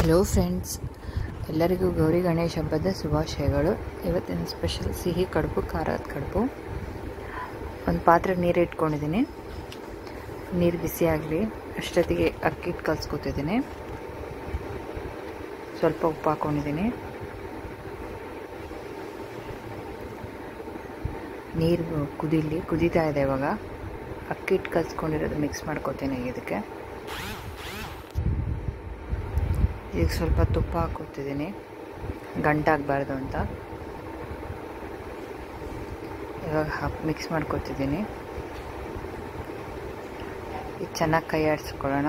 hello friends ಎಲ್ಲರಿಗೂ ಗೌರಿ ಗಣೇಶ ಹಬ್ಬದ ಶುಭಾಶಯಗಳು ಇವತ್ತಿನ ಸ್ಪೆಷಲ್ ಸಿಹಿ ಕಡುಬು ಖಾರದ ಕಡುಬು ಒಂದು ಪಾತ್ರೆಗೆ ನೀರು ಇಟ್ಕೊಂಡಿದ್ದೀನಿ ನೀರು ಬಿಸಿ ಆಗಲಿ ಅಷ್ಟೊತ್ತಿಗೆ ಅಕ್ಕಿ ಹಿಟ್ಟು ಕಲಿಸ್ಕೊತಿದ್ದೀನಿ ಸ್ವಲ್ಪ ಉಪ್ಪು ಹಾಕ್ಕೊಂಡಿದ್ದೀನಿ ನೀರು ಕುದೀಲಿ ಕುದೀತಾ ಇದೆ ಇವಾಗ ಅಕ್ಕಿ ಹಿಟ್ಟು ಕಲಿಸ್ಕೊಂಡಿರೋದು ಮಿಕ್ಸ್ ಮಾಡ್ಕೊತೀನಿ ಇದಕ್ಕೆ ಈಗ ಸ್ವಲ್ಪ ತುಪ್ಪ ಹಾಕೋತಿದ್ದೀನಿ ಗಂಟಾಗಬಾರ್ದು ಅಂತ ಇವಾಗ ಹಾಕಿ ಮಿಕ್ಸ್ ಮಾಡ್ಕೊತಿದ್ದೀನಿ ಈಗ ಚೆನ್ನಾಗಿ ಕೈ ಆಡಿಸ್ಕೊಳ್ಳೋಣ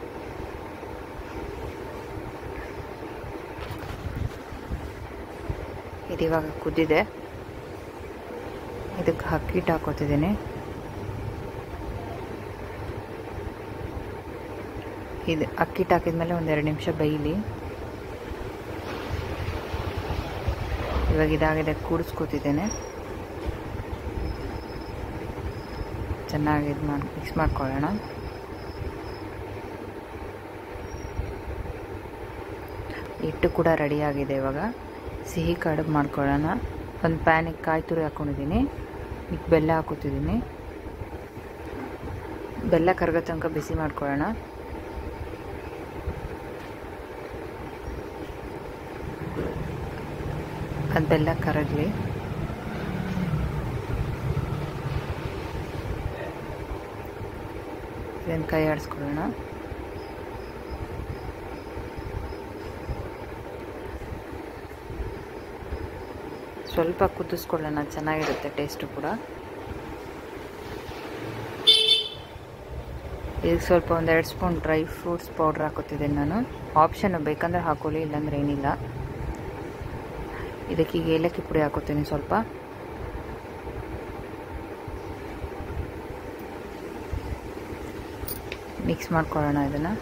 ಇದು ಇವಾಗ ಕುದ್ದಿದೆ ಇದಕ್ಕೆ ಅಕ್ಕಿಟ್ಟು ಹಾಕೋತಿದ್ದೀನಿ ಇದು ಅಕ್ಕಿಟ್ಟು ಹಾಕಿದ್ಮೇಲೆ ಒಂದೆರಡು ನಿಮಿಷ ಬೇಯಲಿ ಇವಾಗ ಇದಾಗಿದೆ ಕೂಡಿಸ್ಕೊತಿದ್ದೇನೆ ಚೆನ್ನಾಗಿ ಇದು ಮಾಡಿ ಮಿಕ್ಸ್ ಮಾಡ್ಕೊಳ್ಳೋಣ ಹಿಟ್ಟು ಕೂಡ ರೆಡಿಯಾಗಿದೆ ಇವಾಗ ಸಿಹಿ ಕಡುಬು ಮಾಡ್ಕೊಳ್ಳೋಣ ಒಂದು ಪ್ಯಾನಿಗೆ ಕಾಯಿ ತುರಿ ಹಾಕ್ಕೊಂಡಿದ್ದೀನಿ ಈಗ ಬೆಲ್ಲ ಹಾಕೋತಿದ್ದೀನಿ ಬೆಲ್ಲ ಕರಗೋ ತನಕ ಬಿಸಿ ಮಾಡ್ಕೊಳ್ಳೋಣ ಅದು ಬೆಲ್ಲ ಕರಗಲಿ ಇದನ್ನು ಕೈ ಆಡಿಸ್ಕೊಳ್ಳೋಣ ಸ್ವಲ್ಪ ಕುದಿಸ್ಕೊಳ್ಳೋಣ ಚೆನ್ನಾಗಿರುತ್ತೆ ಟೇಸ್ಟು ಕೂಡ ಈಗ ಸ್ವಲ್ಪ ಒಂದೆರಡು ಸ್ಪೂನ್ ಡ್ರೈ ಫ್ರೂಟ್ಸ್ ಪೌಡ್ರ್ ಹಾಕೋತಿದ್ದೀನಿ ನಾನು ಆಪ್ಷನ್ ಬೇಕಂದ್ರೆ ಹಾಕೊಳ್ಳಿ ಇಲ್ಲಾಂದ್ರೆ ಏನಿಲ್ಲ ಇದಕ್ಕೆ ಈಗ ಏಲಕ್ಕಿ ಪುಡಿ ಹಾಕೋತೀನಿ ಸ್ವಲ್ಪ ಮಿಕ್ಸ್ ಮಾಡ್ಕೊಳ್ಳೋಣ ಇದನ್ನು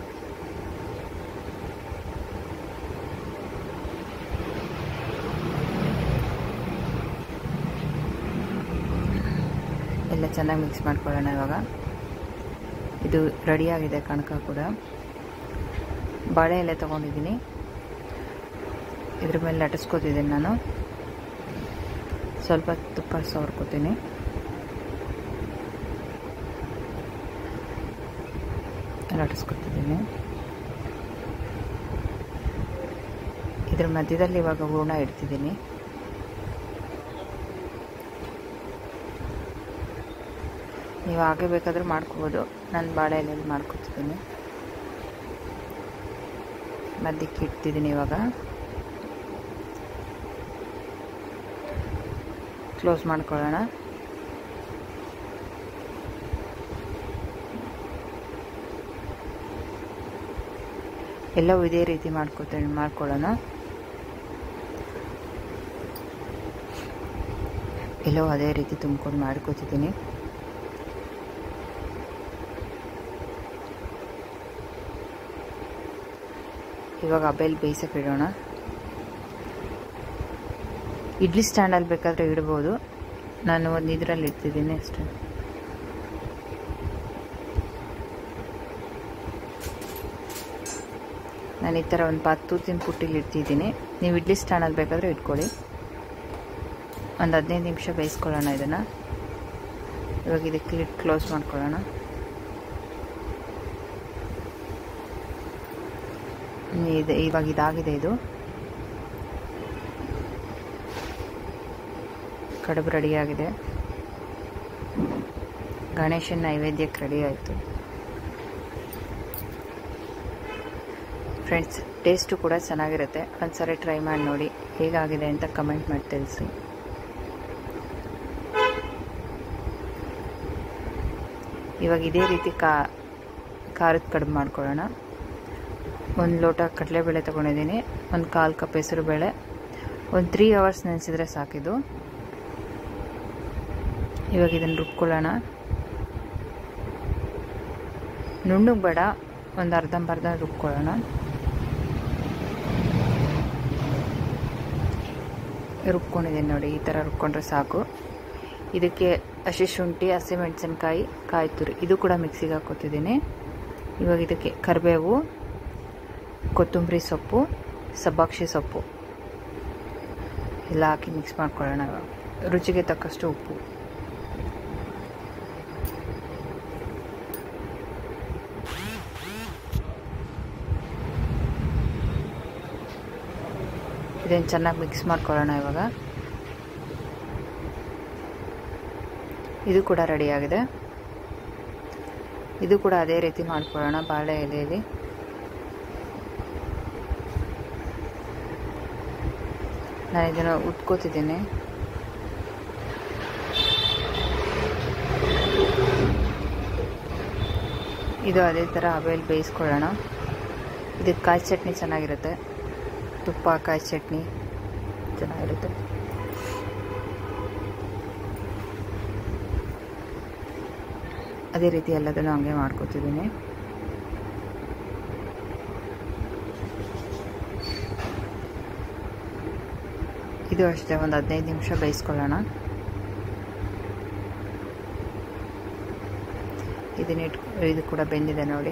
ಎಲ್ಲ ಚೆನ್ನಾಗಿ ಮಿಕ್ಸ್ ಮಾಡ್ಕೊಳ್ಳೋಣ ಇವಾಗ ಇದು ರೆಡಿಯಾಗಿದೆ ಕಣಕ ಕೂಡ ಬಾಳೆ ಎಲೆ ತೊಗೊಂಡಿದ್ದೀನಿ ಇದ್ರ ಮೇಲೆ ಲಟಿಸ್ಕೊತಿದ್ದೀನಿ ನಾನು ಸ್ವಲ್ಪ ತುಪ್ಪ ಸವರ್ಕೋತೀನಿ ಲಟಿಸ್ಕೊತಿದ್ದೀನಿ ಇದ್ರ ಮಧ್ಯದಲ್ಲಿ ಇವಾಗ ಹೂರ್ಣ ಇಡ್ತಿದ್ದೀನಿ ನೀವು ಹಾಗೆ ಬೇಕಾದರೂ ಮಾಡ್ಕೋಬೋದು ನಾನು ಬಾಳೆ ಎಲೆಯಲ್ಲಿ ಮಾಡ್ಕೊತಿದ್ದೀನಿ ಮಧ್ಯಕ್ಕೆ ಇಡ್ತಿದ್ದೀನಿ ಇವಾಗ ಕ್ಲೋಸ್ ಮಾಡ್ಕೊಳ್ಳೋಣ ಎಲ್ಲವೂ ಇದೇ ರೀತಿ ಮಾಡ್ಕೊತೀನಿ ಮಾಡ್ಕೊಳ್ಳೋಣ ಎಲ್ಲವೂ ಅದೇ ರೀತಿ ತುಂಬ್ಕೊಂಡು ಮಾಡ್ಕೋತಿದ್ದೀನಿ ಇವಾಗ ಅಬೇಲ್ ಬೇಯಿಸಕ್ಕೆ ಇಡೋಣ ಇಡ್ಲಿ ಸ್ಟ್ಯಾಂಡಲ್ಲಿ ಬೇಕಾದರೆ ಇಡ್ಬೋದು ನಾನು ಒಂದು ಇದರಲ್ಲಿ ಇಡ್ತಿದ್ದೀನಿ ಅಷ್ಟೇ ನಾನು ಈ ಥರ ಒಂದು ಪಾತ್ ತೂತಿನ ಪುಟ್ಟಿಲಿ ಇಡ್ತಿದ್ದೀನಿ ನೀವು ಇಡ್ಲಿ ಸ್ಟ್ಯಾಂಡಲ್ಲಿ ಬೇಕಾದರೆ ಇಟ್ಕೊಳ್ಳಿ ಒಂದು ಹದಿನೈದು ನಿಮಿಷ ಬೇಯಿಸ್ಕೊಳ್ಳೋಣ ಇದನ್ನು ಇವಾಗ ಇದಕ್ಕೆ ಲಿಡ್ ಕ್ಲೋಸ್ ಮಾಡ್ಕೊಳ್ಳೋಣ ಇದು ಇವಾಗ ಇದಾಗಿದೆ ಇದು ಕಡುಬು ರೆಡಿಯಾಗಿದೆ ಗಣೇಶನ ನೈವೇದ್ಯಕ್ಕೆ ರೆಡಿ ಆಯಿತು ಫ್ರೆಂಡ್ಸ್ ಟೇಸ್ಟು ಕೂಡ ಚೆನ್ನಾಗಿರುತ್ತೆ ಒಂದ್ಸರಿ ಟ್ರೈ ಮಾಡಿ ನೋಡಿ ಹೇಗಾಗಿದೆ ಅಂತ ಕಮೆಂಟ್ ಮಾಡಿ ತಿಳಿಸಿ ಇವಾಗ ಇದೇ ರೀತಿ ಕಾ ಖಾರದ ಕಡುಬು ಮಾಡ್ಕೊಳ್ಳೋಣ ಒಂದು ಲೋಟ ಕಡಲೆಬೇಳೆ ತೊಗೊಂಡಿದ್ದೀನಿ ಒಂದು ಕಾಲು ಕಪ್ ಹೆಸರು ಬೇಳೆ ಒಂದು ತ್ರೀ ಅವರ್ಸ್ ನೆನೆಸಿದ್ರೆ ಸಾಕಿದು ಇವಾಗ ಇದನ್ನು ರುಬ್ಕೊಳ್ಳೋಣ ನುಣ್ಣಗೆ ಬೇಡ ಒಂದು ಅರ್ಧಂಬರ್ಧ ರುಬ್ಕೊಳ್ಳೋಣ ರುಬ್ಕೊಂಡಿದ್ದೀನಿ ನೋಡಿ ಈ ಥರ ರುಬ್ಕೊಂಡ್ರೆ ಸಾಕು ಇದಕ್ಕೆ ಹಸಿ ಶುಂಠಿ ಹಸಿಮೆಣಸಿನ್ಕಾಯಿ ಕಾಯಿ ತುರಿ ಇದು ಕೂಡ ಮಿಕ್ಸಿಗೆ ಹಾಕೋತಿದ್ದೀನಿ ಇವಾಗ ಇದಕ್ಕೆ ಕರಿಬೇವು ಕೊತ್ತಂಬರಿ ಸೊಪ್ಪು ಸಬ್ಬಾಕ್ಷಿ ಸೊಪ್ಪು ಎಲ್ಲ ಹಾಕಿ ಮಿಕ್ಸ್ ಮಾಡ್ಕೊಳ್ಳೋಣ ಇವಾಗ ರುಚಿಗೆ ತಕ್ಕಷ್ಟು ಉಪ್ಪು ಇದನ್ನು ಚೆನ್ನಾಗಿ ಮಿಕ್ಸ್ ಮಾಡ್ಕೊಳ್ಳೋಣ ಇವಾಗ ಇದು ಕೂಡ ರೆಡಿಯಾಗಿದೆ ಇದು ಕೂಡ ಅದೇ ರೀತಿ ಮಾಡ್ಕೊಳ್ಳೋಣ ಬಾಳೆ ಎಲೆಯಲ್ಲಿ ನಾನು ಇದನ್ನು ಉಟ್ಕೋತಿದ್ದೀನಿ ಇದು ಅದೇ ಥರ ಹಬೆಯಲ್ಲಿ ಬೇಯಿಸ್ಕೊಳ್ಳೋಣ ಇದಕ್ಕೆ ಕಾಯಿ ಚಟ್ನಿ ಚೆನ್ನಾಗಿರುತ್ತೆ ತುಪ್ಪ ಕಾಯಿ ಚಟ್ನಿ ಚೆನ್ನಾಗಿರುತ್ತೆ ಅದೇ ರೀತಿ ಎಲ್ಲದನ್ನು ಹಂಗೆ ಮಾಡ್ಕೊತಿದ್ದೀನಿ ಇದು ಅಷ್ಟೇ ಒಂದು ಹದಿನೈದು ನಿಮಿಷ ಬೇಯಿಸ್ಕೊಳ್ಳೋಣ ಇದನ್ನ ಇಟ್ ಇದು ಕೂಡ ಬೆಂದಿದೆ ನೋಡಿ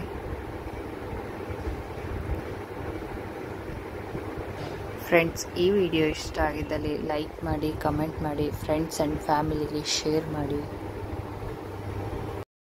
ಫ್ರೆಂಡ್ಸ್ ಈ ವಿಡಿಯೋ ಇಷ್ಟ ಆಗಿದ್ದಲ್ಲಿ ಲೈಕ್ ಮಾಡಿ ಕಮೆಂಟ್ ಮಾಡಿ ಫ್ರೆಂಡ್ಸ್ ಆ್ಯಂಡ್ ಫ್ಯಾಮಿಲಿಗೆ ಶೇರ್ ಮಾಡಿ